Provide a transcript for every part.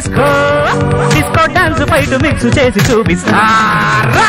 disco dance fight mix చేసి చూపిస్తారా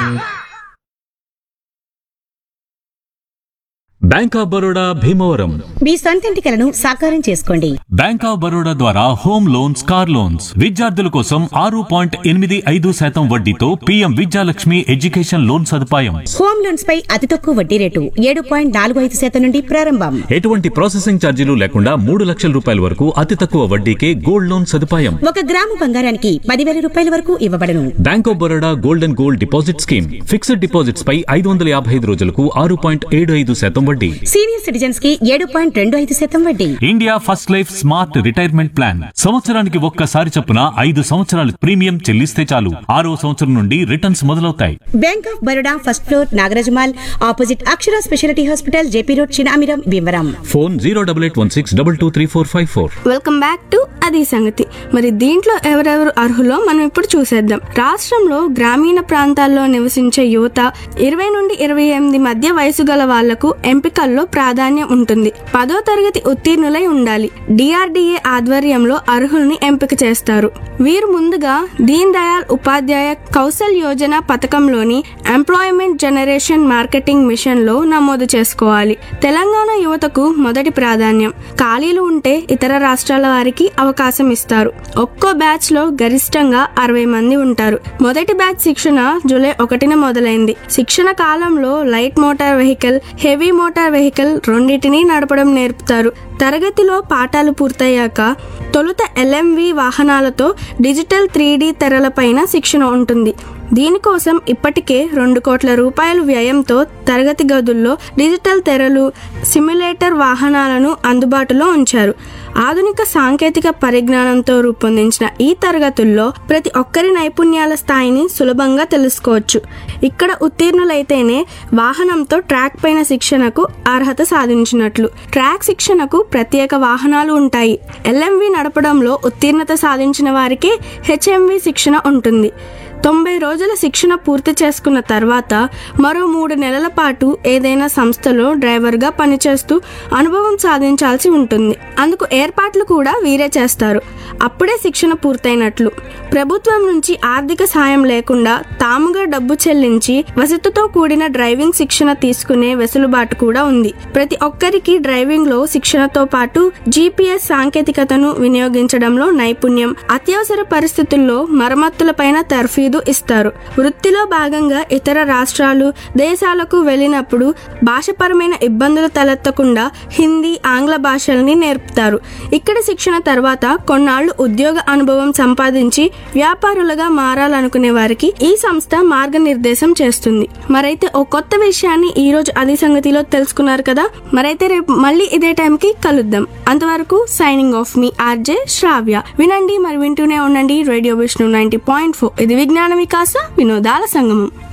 bank of Baroda Bhimavaram మీ సొంతింటి కలను సాకారం చేసుకోండి బ్యాంక్ ఆఫ్ బరోడా ద్వారా హోమ్ లోన్స్ కార్ లోన్స్ విద్యార్థుల కోసం ఆరు పాయింట్ ఎనిమిది ఐదు శాతం వడ్డీతో పీఎం విద్యాలక్ష్మి ఎడ్యుకేషన్ లోన్ సదుపాయం హోమ్ లోన్స్ పై అతి తక్కువ వడ్డీ రేటు ఏడు పాయింట్ నాలుగు ఐదు శాతం నుండి ప్రారంభం ఎటువంటి ప్రాసెసింగ్ ఛార్జీలు లేకుండా మూడు లక్షల రూపాయల వరకు అతి తక్కువ వడ్డీకే గోల్డ్ లోన్ సదుపాయం ఒక గ్రాము బంగారానికి పదివేల రూపాయల వరకు ఇవ్వబడను bank of Baroda gold and gold deposit scheme fixed deposits పై ఐదు వందల యాభై ఐదు రోజులకు ఆరు పాయింట్ ఏడు ఐదు శాతం వడ్డీ సీనియర్ సిటిజన్స్ కి ఏడు పాయింట్ రెండు ఐదు శాతం వడ్డీ India first life smart retirement plan సంవత్సరానికి ఒక్కసారి చొప్పున ఐదు సంవత్సరాలు ప్రీమియం చెల్లిస్తే చాలు ఆరో సంవత్సరం నుండి రిటర్న్స్ మొదలవుతాయి bank of Baroda first floor Nagaraja mall opposite Akshara speciality hospital JP road Chinamiram Bhimavaram phone zero double eight one six double two three four five four welcome back to అది సంగతి మరి దీంట్లో ఎవరెవరు అర్హులో మనం ఇప్పుడు చూసేద్దాం రాష్ట్రంలో గ్రామీణ ప్రాంతాల్లో నివసించే యువత ఇరవై నుండి ఇరవై ఎనిమిది మధ్య వయసు గల వాళ్లకు ఎంపికల్లో ప్రాధాన్యం ఉంటుంది పదో తరగతి ఉత్తీర్ణులై ఉండాలి డిఆర్డిఏ ఆధ్వర్యంలో అర్హుల్ని ఎంపిక చేస్తారు వీరు ముందుగా దీన్ దయాళ్ ఉపాధ్యాయ కౌశల్ యోజన పథకంలోని ఎంప్లాయ్మెంట్ జనరేషన్ మార్కెటింగ్ మిషన్ లో నమోదు చేసుకోవాలి తెలంగాణ యువతకు మొదటి ప్రాధాన్యం ఖాళీలు ఉంటే ఇతర రాష్ట్రాల వారికి అవకాశం ఇస్తారు ఒక్కో బ్యాచ్ లో గరిష్టంగా అరవై మంది ఉంటారు మొదటి బ్యాచ్ శిక్షణ జూలై ఒకటిన మొదలైంది శిక్షణ కాలంలో light motor vehicle heavy motor vehicle రెండింటినీ నడపడం నేర్పుతారు తరగతిలో పాఠాలు పూర్తయ్యాక తొలుత ఎల్ఎంవి వాహనాలతో డిజిటల్ త్రీ తెరలపైన శిక్షణ ఉంటుంది దీనికోసం ఇప్పటికే రెండు కోట్ల రూపాయల వ్యయంతో తరగతి గదుల్లో డిజిటల్ తెరలు సిమ్యులేటర్ వాహనాలను అందుబాటులో ఉంచారు ఆధునిక సాంకేతిక పరిజ్ఞానంతో రూపొందించిన ఈ తరగతుల్లో ప్రతి ఒక్కరి నైపుణ్యాల స్థాయిని సులభంగా తెలుసుకోవచ్చు ఇక్కడ ఉత్తీర్ణులైతేనే వాహనంతో ట్రాక్ పైన శిక్షణకు అర్హత సాధించినట్లు ట్రాక్ శిక్షణకు ప్రత్యేక వాహనాలు ఉంటాయి ఎల్ఎంవి నడపడంలో ఉత్తీర్ణత సాధించిన వారికే హెచ్ఎంవి శిక్షణ ఉంటుంది తొంభై రోజుల శిక్షణ పూర్తి చేసుకున్న తర్వాత మరో మూడు నెలల పాటు ఏదైనా సంస్థలో డ్రైవర్గా పనిచేస్తూ అనుభవం సాధించాల్సి ఉంటుంది అందుకు ఏర్పాట్లు కూడా వీరే చేస్తారు అప్పుడే శిక్షణ పూర్తయినట్లు ప్రభుత్వం నుంచి ఆర్థిక సాయం లేకుండా తాముగా డబ్బు చెల్లించి వసతితో కూడిన డ్రైవింగ్ శిక్షణ తీసుకునే వెసులుబాటు కూడా ఉంది ప్రతి ఒక్కరికి డ్రైవింగ్ లో శిక్షణతో పాటు జీపీఎస్ సాంకేతికతను వినియోగించడంలో నైపుణ్యం అత్యవసర పరిస్థితుల్లో మరమ్మతులపైన తర్ఫీదు ఇస్తారు వృత్తిలో భాగంగా ఇతర రాష్ట్రాలు దేశాలకు వెళ్ళినప్పుడు భాషపరమైన ఇబ్బందులు తలెత్తకుండా హిందీ ఆంగ్ల భాషల్ని నేర్పుతారు ఇక్కడ శిక్షణ తర్వాత కొన్నాళ్లు ఉద్యోగ అనుభవం సంపాదించి వ్యాపారులుగా మారాలనుకునే వారికి ఈ సంస్థ మార్గనిర్దేశం చేస్తుంది మరైతే ఓ కొత్త విషయాన్ని ఈ రోజు అది సంగతిలో తెలుసుకున్నారు కదా మరైతే రేపు మళ్ళీ ఇదే టైంకి కలుద్దాం అంతవరకు సైనింగ్ ఆఫ్ మీ ఆర్జే శ్రావ్య వినండి మరి వింటూనే ఉండండి radio Vishnu ninety point four ఇది విజ్ఞాన వికాస వినోదాల సంగమం